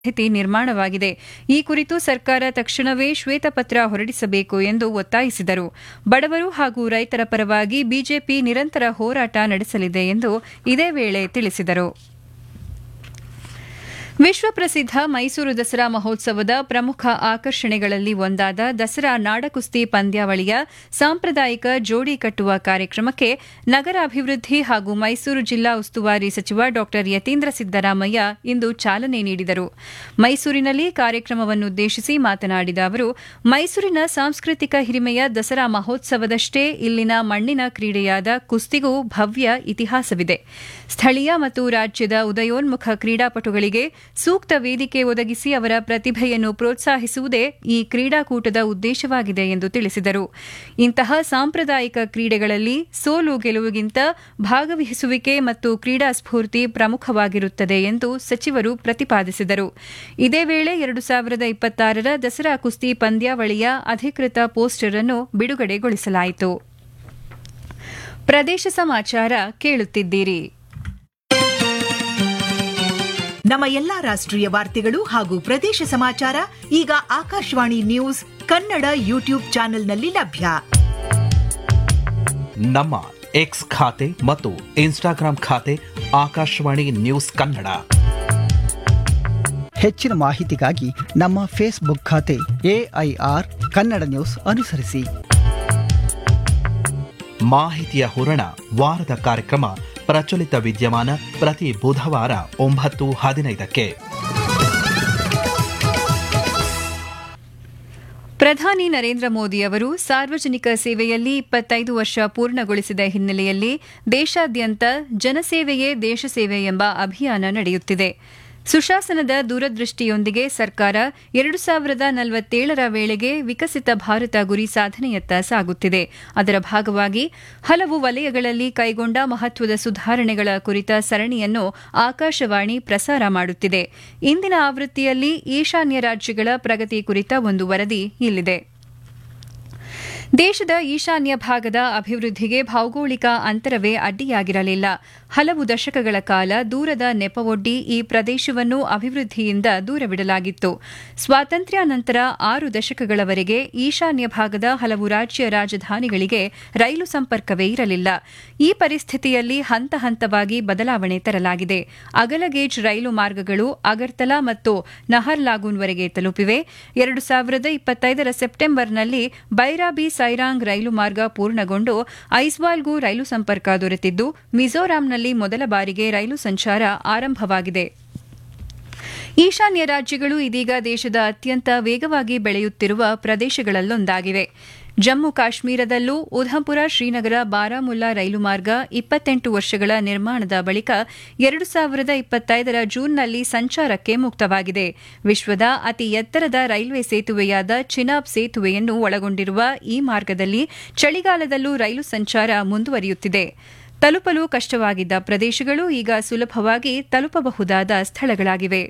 ಪರಿಸ್ಥಿತಿ ನಿರ್ಮಾಣವಾಗಿದೆ ಈ ಕುರಿತು ಸರ್ಕಾರ ತಕ್ಷಣವೇ ಶ್ವೇತಪತ್ರ ಹೊರಡಿಸಬೇಕು ಎಂದು ಒತ್ತಾಯಿಸಿದರು ಬಡವರು ಹಾಗೂ ರೈತರ ಪರವಾಗಿ ಬಿಜೆಪಿ ನಿರಂತರ ಹೋರಾಟ ನಡೆಸಲಿದೆ ಎಂದು ಇದೇ ವೇಳೆ ತಿಳಿಸಿದರು ವಿಶ್ವಪ್ರಸಿದ್ಧ ಮೈಸೂರು ದಸರಾ ಮಹೋತ್ಸವದ ಪ್ರಮುಖ ಆಕರ್ಷಣೆಗಳಲ್ಲಿ ಒಂದಾದ ದಸರಾ ನಾಡಕುಸ್ತಿ ಪಂದ್ಯಾವಳಿಯ ಸಾಂಪ್ರದಾಯಿಕ ಜೋಡಿ ಕಟ್ಟುವ ಕಾರ್ಯಕ್ರಮಕ್ಕೆ ನಗರಾಭಿವೃದ್ಧಿ ಹಾಗೂ ಮೈಸೂರು ಜಿಲ್ಲಾ ಉಸ್ತುವಾರಿ ಸಚಿವ ಡಾ ಯತೀಂದ್ರ ಸಿದ್ದರಾಮಯ್ಯ ಇಂದು ಚಾಲನೆ ನೀಡಿದರು ಮೈಸೂರಿನಲ್ಲಿ ಕಾರ್ಯಕ್ರಮವನ್ನುದ್ದೇಶಿಸಿ ಮಾತನಾಡಿದ ಅವರು ಮೈಸೂರಿನ ಸಾಂಸ್ಕೃತಿಕ ಹಿರಿಮೆಯ ದಸರಾ ಮಹೋತ್ಸವದಷ್ಟೇ ಇಲ್ಲಿನ ಮಣ್ಣಿನ ಕ್ರೀಡೆಯಾದ ಕುಸ್ತಿಗೂ ಭವ್ಯ ಇತಿಹಾಸವಿದೆ ಸ್ಥಳೀಯ ಮತ್ತು ರಾಜ್ಯದ ಉದಯೋನ್ಮುಖ ಕ್ರೀಡಾಪಟುಗಳಿಗೆ ಸೂಕ್ತ ವೇದಿಕೆ ಒದಗಿಸಿ ಅವರ ಪ್ರತಿಭೆಯನ್ನು ಪ್ರೋತ್ಸಾಹಿಸುವುದೇ ಈ ಕ್ರೀಡಾಕೂಟದ ಉದ್ದೇಶವಾಗಿದೆ ಎಂದು ತಿಳಿಸಿದರು ಇಂತಹ ಸಾಂಪ್ರದಾಯಿಕ ಕ್ರೀಡೆಗಳಲ್ಲಿ ಸೋಲು ಗೆಲುವಿಗಿಂತ ಭಾಗವಹಿಸುವಿಕೆ ಮತ್ತು ಕ್ರೀಡಾ ಸ್ಫೂರ್ತಿ ಪ್ರಮುಖವಾಗಿರುತ್ತದೆ ಎಂದು ಸಚಿವರು ಪ್ರತಿಪಾದಿಸಿದರು ಇದೇ ವೇಳೆ ಎರಡು ಸಾವಿರದ ಇಪ್ಪತ್ತಾರರ ದಸರಾ ಕುಸ್ತಿ ಪಂದ್ಯಾವಳಿಯ ಅಧಿಕೃತ ಪೋಸ್ಟರ್ ಅನ್ನು ಬಿಡುಗಡೆಗೊಳಿಸಲಾಯಿತು ಪ್ರದೇಶ ಸಮಾಚಾರ ಕೇಳುತ್ತಿದ್ದೀರಿ ನಮ್ಮ ಎಲ್ಲಾ ರಾಷ್ಟ್ರೀಯ ವಾರ್ತೆಗಳು ಹಾಗೂ ಪ್ರದೇಶ ಸಮಾಚಾರ ಈಗ ಆಕಾಶವಾಣಿ ನ್ಯೂಸ್ ಕನ್ನಡ ಯೂಟ್ಯೂಬ್ ಚಾನೆಲ್ನಲ್ಲಿ ಲಭ್ಯ ನಮ್ಮ ಎಕ್ಸ್ ಖಾತೆ ಮತ್ತು ಇನ್ಸ್ಟಾಗ್ರಾಂ ಖಾತೆ ಆಕಾಶವಾಣಿ ನ್ಯೂಸ್ ಕನ್ನಡ ಹೆಚ್ಚಿನ ಮಾಹಿತಿಗಾಗಿ ನಮ್ಮ ಫೇಸ್ಬುಕ್ ಖಾತೆ ಎಐಆರ್ ಕನ್ನಡ ನ್ಯೂಸ್ ಅನುಸರಿಸಿ ಮಾಹಿತಿಯ ಹೂರಣ ವಾರದ ಕಾರ್ಯಕ್ರಮ ಪ್ರಚಲಿತ ವಿದ್ಯಮಾನ ಪ್ರತಿ ಬುಧವಾರ ಒಂಬತ್ತು ಹದಿನೈದಕ್ಕೆ ಪ್ರಧಾನಿ ನರೇಂದ್ರ ಮೋದಿ ಅವರು ಸಾರ್ವಜನಿಕ ಸೇವೆಯಲ್ಲಿ ಇಪ್ಪತ್ತೈದು ವರ್ಷ ಪೂರ್ಣಗೊಳಿಸಿದ ಹಿನ್ನೆಲೆಯಲ್ಲಿ ದೇಶಾದ್ಯಂತ ಜನಸೇವೆಯೇ ದೇಶಸೇವೆ ಎಂಬ ಅಭಿಯಾನ ನಡೆಯುತ್ತಿದೆ ಸುಶಾಸನದ ದೂರದೃಷ್ಟಿಯೊಂದಿಗೆ ಸರ್ಕಾರ ಎರಡು ಸಾವಿರದ ನಲವತ್ತೇಳರ ವೇಳೆಗೆ ವಿಕಸಿತ ಭಾರತ ಗುರಿ ಸಾಧನೆಯತ್ತ ಸಾಗುತ್ತಿದೆ ಅದರ ಭಾಗವಾಗಿ ಹಲವು ವಲಯಗಳಲ್ಲಿ ಕೈಗೊಂಡ ಮಹತ್ವದ ಸುಧಾರಣೆಗಳ ಕುರಿತ ಸರಣಿಯನ್ನು ಆಕಾಶವಾಣಿ ಪ್ರಸಾರ ಮಾಡುತ್ತಿದೆ ಇಂದಿನ ಆವೃತ್ತಿಯಲ್ಲಿ ಈಶಾನ್ಯ ರಾಜ್ಯಗಳ ಪ್ರಗತಿ ಕುರಿತ ಒಂದು ವರದಿ ಇಲ್ಲಿದೆ ದೇಶದ ಈಶಾನ್ಯ ಭಾಗದ ಅಭಿವೃದ್ಧಿಗೆ ಭೌಗೋಳಿಕ ಅಂತರವೇ ಅಡ್ಡಿಯಾಗಿರಲಿಲ್ಲ ಹಲವು ದಶಕಗಳ ಕಾಲ ದೂರದ ನೆಪವೊಡ್ಡಿ ಈ ಪ್ರದೇಶವನ್ನು ಅಭಿವೃದ್ಧಿಯಿಂದ ದೂರವಿಡಲಾಗಿತ್ತು ಸ್ವಾತಂತ್ರ್ಯ ನಂತರ ಆರು ದಶಕಗಳವರೆಗೆ ಈಶಾನ್ಯ ಭಾಗದ ಹಲವು ರಾಜ್ಯ ರಾಜಧಾನಿಗಳಿಗೆ ರೈಲು ಸಂಪರ್ಕವೇ ಇರಲಿಲ್ಲ ಈ ಪರಿಸ್ಥಿತಿಯಲ್ಲಿ ಹಂತ ಹಂತವಾಗಿ ಬದಲಾವಣೆ ತರಲಾಗಿದೆ ಅಗಲಗೇಜ್ ರೈಲು ಮಾರ್ಗಗಳು ಅಗರ್ತಲಾ ಮತ್ತು ನಹರ್ಲಾಗೂನ್ವರೆಗೆ ತಲುಪಿವೆ ಎರಡು ಸಾವಿರದ ಇಪ್ಪತ್ತೈದರ ಸೆಪ್ಟೆಂಬರ್ನಲ್ಲಿ ಬೈರಾಬಿ ಸೈರಾಂಗ್ ರೈಲು ಮಾರ್ಗ ಪೂರ್ಣಗೊಂಡು ಐಸ್ವಾಲ್ಗೂ ರೈಲು ಸಂಪರ್ಕ ದೊರೆತಿದ್ದು ಮಿಜೋರಾಂನಲ್ಲಿ ಮೊದಲ ಬಾರಿಗೆ ರೈಲು ಸಂಚಾರ ಆರಂಭವಾಗಿದೆ ಈಶಾನ್ಯ ರಾಜ್ಯಗಳು ಇದೀಗ ದೇಶದ ಅತ್ಯಂತ ವೇಗವಾಗಿ ಬೆಳೆಯುತ್ತಿರುವ ಪ್ರದೇಶಗಳಲ್ಲೊಂದಾಗಿವೆ ಜಮ್ಮು ಕಾಶ್ಮೀರದಲ್ಲೂ ಉಧಂಪುರ ಶ್ರೀನಗರ ಬಾರಾಮುಲ್ಲಾ ರೈಲು ಮಾರ್ಗ ಇಪ್ಪತ್ತೆಂಟು ವರ್ಷಗಳ ನಿರ್ಮಾಣದ ಬಳಿಕ ಎರಡು ಸಾವಿರದ ಇಪ್ಪತ್ತೈದರ ಜೂನ್ನಲ್ಲಿ ಸಂಚಾರಕ್ಕೆ ಮುಕ್ತವಾಗಿದೆ ವಿಶ್ವದ ಅತಿ ಎತ್ತರದ ರೈಲ್ವೆ ಸೇತುವೆಯಾದ ಚಿನಾಬ್ ಸೇತುವೆಯನ್ನು ಒಳಗೊಂಡಿರುವ ಈ ಮಾರ್ಗದಲ್ಲಿ ಚಳಿಗಾಲದಲ್ಲೂ ರೈಲು ಸಂಚಾರ ಮುಂದುವರಿಯುತ್ತಿದೆ ತಲುಪಲು ಕಷ್ಟವಾಗಿದ್ದ ಪ್ರದೇಶಗಳು ಈಗ ಸುಲಭವಾಗಿ ತಲುಪಬಹುದಾದ ಸ್ಥಳಗಳಾಗಿವೆ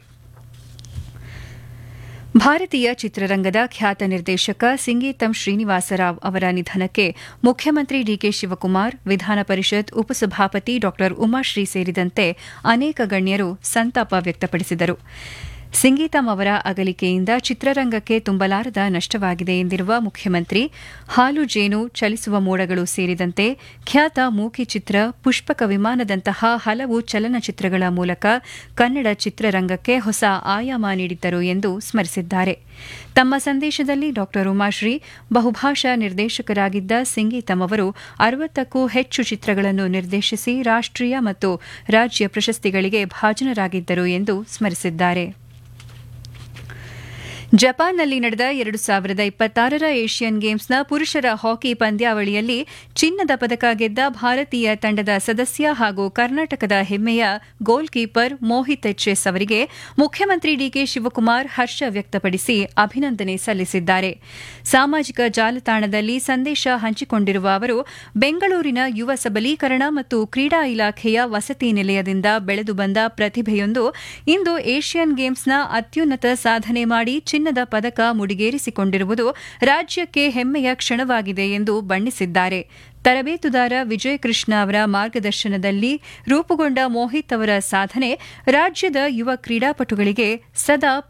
ಭಾರತೀಯ ಚಿತ್ರರಂಗದ ಖ್ಯಾತ ನಿರ್ದೇಶಕ ಸಿಂಗೀತಂ ಶ್ರೀನಿವಾಸರಾವ್ ಅವರ ನಿಧನಕ್ಕೆ ಮುಖ್ಯಮಂತ್ರಿ ಡಿಕೆ ಶಿವಕುಮಾರ್ ವಿಧಾನ ಪರಿಷತ್ ಉಪಸಭಾಪತಿ ಡಾ ಉಮಾಶ್ರೀ ಸೇರಿದಂತೆ ಅನೇಕ ಗಣ್ಯರು ಸಂತಾಪ ವ್ಯಕ್ತಪಡಿಸಿದರು ಸಿಂಗೀತಂ ಅವರ ಅಗಲಿಕೆಯಿಂದ ಚಿತ್ರರಂಗಕ್ಕೆ ತುಂಬಲಾರದ ನಷ್ಟವಾಗಿದೆ ಎಂದಿರುವ ಮುಖ್ಯಮಂತ್ರಿ ಹಾಲು ಜೇನು ಚಲಿಸುವ ಮೋಡಗಳು ಸೇರಿದಂತೆ ಖ್ಯಾತ ಮೂಕಿ ಚಿತ್ರ ಪುಷ್ಪಕ ವಿಮಾನದಂತಹ ಹಲವು ಚಲನಚಿತ್ರಗಳ ಮೂಲಕ ಕನ್ನಡ ಚಿತ್ರರಂಗಕ್ಕೆ ಹೊಸ ಆಯಾಮ ನೀಡಿದ್ದರು ಎಂದು ಸ್ಮರಿಸಿದ್ದಾರೆ ತಮ್ಮ ಸಂದೇಶದಲ್ಲಿ ಡಾ ಉಮಾಶ್ರೀ ಬಹುಭಾಷಾ ನಿರ್ದೇಶಕರಾಗಿದ್ದ ಸಿಂಗೀತಂ ಅವರು ಅರವತ್ತಕ್ಕೂ ಹೆಚ್ಚು ಚಿತ್ರಗಳನ್ನು ನಿರ್ದೇಶಿಸಿ ರಾಷ್ಟೀಯ ಮತ್ತು ರಾಜ್ಯ ಪ್ರಶಸ್ತಿಗಳಿಗೆ ಭಾಜನರಾಗಿದ್ದರು ಎಂದು ಸ್ಮರಿಸಿದ್ದಾರೆ ಜಪಾನ್ನಲ್ಲಿ ನಡೆದ ಎರಡು ಸಾವಿರದ ಇಪ್ಪತ್ತಾರರ ಏಷ್ಯನ್ ಗೇಮ್ಸ್ನ ಪುರುಷರ ಹಾಕಿ ಪಂದ್ಯಾವಳಿಯಲ್ಲಿ ಚಿನ್ನದ ಪದಕ ಗೆದ್ದ ಭಾರತೀಯ ತಂಡದ ಸದಸ್ಯ ಹಾಗೂ ಕರ್ನಾಟಕದ ಹೆಮ್ಮೆಯ ಗೋಲ್ ಕೀಪರ್ ಮೋಹಿತ್ ಎಚ್ಎಸ್ ಅವರಿಗೆ ಮುಖ್ಯಮಂತ್ರಿ ಡಿಕೆ ಶಿವಕುಮಾರ್ ಹರ್ಷ ವ್ಯಕ್ತಪಡಿಸಿ ಅಭಿನಂದನೆ ಸಲ್ಲಿಸಿದ್ದಾರೆ ಸಾಮಾಜಿಕ ಜಾಲತಾಣದಲ್ಲಿ ಸಂದೇಶ ಹಂಚಿಕೊಂಡಿರುವ ಅವರು ಬೆಂಗಳೂರಿನ ಯುವ ಸಬಲೀಕರಣ ಮತ್ತು ಕ್ರೀಡಾ ಇಲಾಖೆಯ ವಸತಿ ನಿಲಯದಿಂದ ಬೆಳೆದು ಬಂದ ಪ್ರತಿಭೆಯೊಂದು ಇಂದು ಏಷ್ಯನ್ ಗೇಮ್ಸ್ನ ಅತ್ಯುನ್ನತ ಸಾಧನೆ ಮಾಡಿ ಚಿನ್ನದ ಚಿನ್ನದ ಪದಕ ಮುಡಿಗೇರಿಸಿಕೊಂಡಿರುವುದು ರಾಜ್ಯಕ್ಕೆ ಹೆಮ್ಮೆಯ ಕ್ಷಣವಾಗಿದೆ ಎಂದು ಬಣ್ಣಿಸಿದ್ದಾರೆ ತರಬೇತುದಾರ ವಿಜಯ ಕೃಷ್ಣ ಅವರ ಮಾರ್ಗದರ್ಶನದಲ್ಲಿ ರೂಪುಗೊಂಡ ಮೋಹಿತ್ ಅವರ ಸಾಧನೆ ರಾಜ್ಯದ ಯುವ ಕ್ರೀಡಾಪಟುಗಳಿಗೆ ಸದಾ